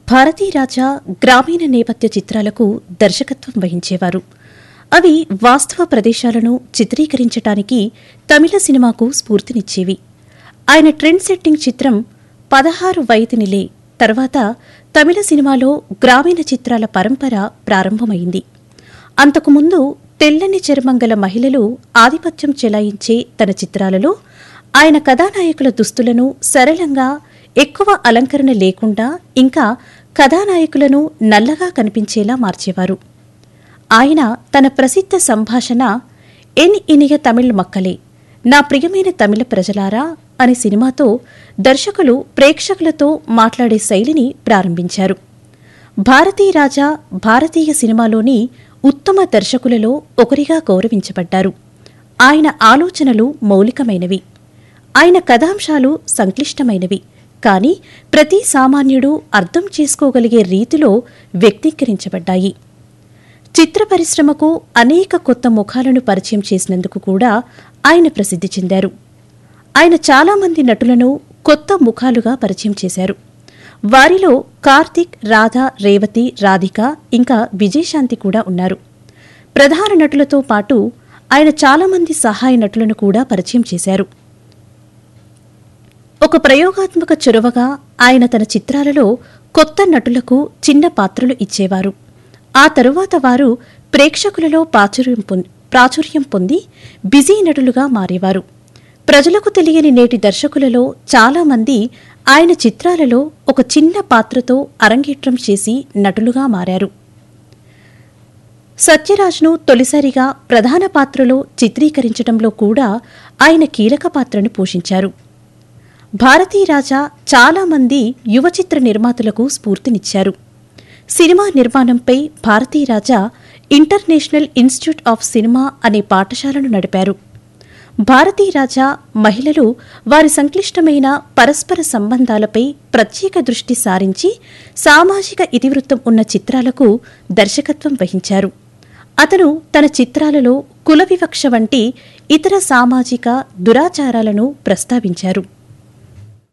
భారతీ రాజా గ్రామీణ నేపథ్య చిత్రాలకు దర్శకత్వం వహించేవారు అవి వాస్తవ ప్రదేశాలను చిత్రీకరించటానికి తమిళ సినిమాకు స్ఫూర్తినిచ్చేవి ఆయన ట్రెండ్ సెట్టింగ్ చిత్రం పదహారు వయతినిలే తర్వాత తమిళ సినిమాలో గ్రామీణ చిత్రాల పరంపర ప్రారంభమైంది అంతకుముందు తెల్లని చర్మం గల మహిళలు ఆధిపత్యం చెలాయించే తన చిత్రాలలో ఆయన కథానాయకుల దుస్తులను సరళంగా ఎక్కువ అలంకరణ లేకుండా ఇంకా కథానాయకులను నల్లగా కనిపించేలా మార్చేవారు ఆయన తన ప్రసిద్ధ సంభాషణ ఎన్ ఇనియ తమిళ్ మక్కలే నా ప్రియమైన తమిళ ప్రజలారా అనే సినిమాతో దర్శకులు ప్రేక్షకులతో మాట్లాడే శైలిని ప్రారంభించారు భారతీ రాజా భారతీయ సినిమాలోని ఉత్తమ దర్శకులలో ఒకరిగా గౌరవించబడ్డారు ఆయన ఆలోచనలు మౌలికమైనవి ఆయన కథాంశాలు సంక్లిష్టమైనవి కానీ ప్రతి సామాన్యుడు అర్థం చేసుకోగలిగే రీతిలో వ్యక్తీకరించబడ్డాయి చిత్ర పరిశ్రమకు అనేక కొత్త ముఖాలను పరిచయం చేసినందుకు కూడా ఆయన ప్రసిద్ధి చెందారు ఆయన చాలామంది నటులను కొత్త ముఖాలుగా పరిచయం చేశారు వారిలో కార్తిక్ రాధ రేవతి రాధిక ఇంకా విజయశాంతి కూడా ఉన్నారు ప్రధాన నటులతో పాటు ఆయన చాలామంది సహాయ నటులను కూడా పరిచయం చేశారు ఒక ప్రయోగాత్మక చొరవగా ఆయన తన చిత్రాలలో కొత్త నటులకు చిన్న పాత్రలు ఇచ్చేవారు ఆ తరువాత వారు ప్రేక్షకులలో ప్రాచుర్యం పొం- ప్రాచుర్యం పొంది బిజీ నటులుగా మారేవారు ప్రజలకు తెలియని నేటి దర్శకులలో చాలామంది ఆయన చిత్రాలలో ఒక చిన్న పాత్రతో అరంగేట్రం చేసి నటులుగా మారారు సత్యరాజ్ను తొలిసారిగా ప్రధాన పాత్రలో చిత్రీకరించడంలో కూడా ఆయన కీలక పాత్రను పోషించారు భారతీ రాజా చాలామంది యువ చిత్ర నిర్మాతలకు స్ఫూర్తినిచ్చారు సినిమా నిర్మాణంపై Bharathi Raja international institute of cinema అనే పాఠశాలను నడిపారు భారతీ రాజా మహిళలు వారి సంక్లిష్టమైన పరస్పర సంబంధాలపై ప్రత్యేక దృష్టి సారించి సామాజిక ఇతివృత్తం ఉన్న చిత్రాలకు దర్శకత్వం వహించారు అతను తన చిత్రాలలో కుల వివక్ష వంటి ఇతర సామాజిక దురాచారాలను ప్రస్తావించారు